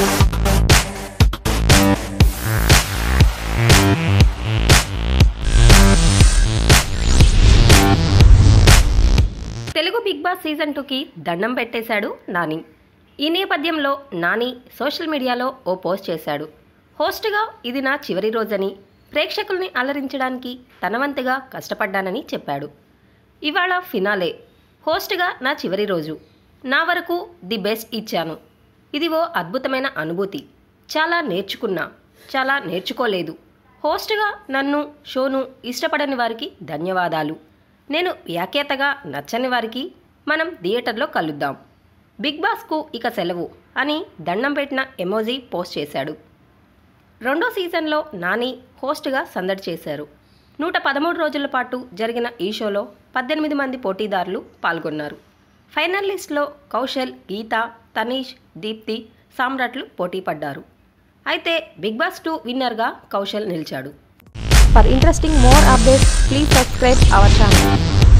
Telugu big boss season టూకి దండం పెట్టేశాడు నాని ఈ నేపథ్యంలో నాని సోషల్ మీడియాలో ఓ పోస్ట్ చేశాడు హోస్ట్గా ఇది నా చివరి రోజని ప్రేక్షకుల్ని అలరించడానికి తనవంతుగా కష్టపడ్డానని చెప్పాడు ఇవాళ ఫినాలే హోస్ట్గా నా చివరి రోజు నా వరకు ది బెస్ట్ ఇచ్చాను ఇది ఓ అద్భుతమైన అనుభూతి చాలా నేర్చుకున్నా చాలా నేర్చుకోలేదు హోస్ట్గా నన్ను షోను ఇష్టపడని వారికి ధన్యవాదాలు నేను వ్యాఖ్యాతగా నచ్చని వారికి మనం థియేటర్లో కలుద్దాం బిగ్ బాస్కు ఇక సెలవు అని దండం పెట్టిన ఎమోజీ పోస్ట్ చేశాడు రెండో సీజన్లో నాని హోస్ట్గా సందడి చేశారు నూట పదమూడు రోజుల పాటు జరిగిన ఈ షోలో పద్దెనిమిది మంది పోటీదారులు పాల్గొన్నారు ఫైనల్ లిస్ట్లో కౌశల్ గీత తనీష్ దీప్తి సామ్రాట్లు పోటీ పడ్డారు అయితే బిగ్ బాస్ టూ విన్నర్గా కౌశల్ నిలిచాడు For interesting more updates, please subscribe our channel.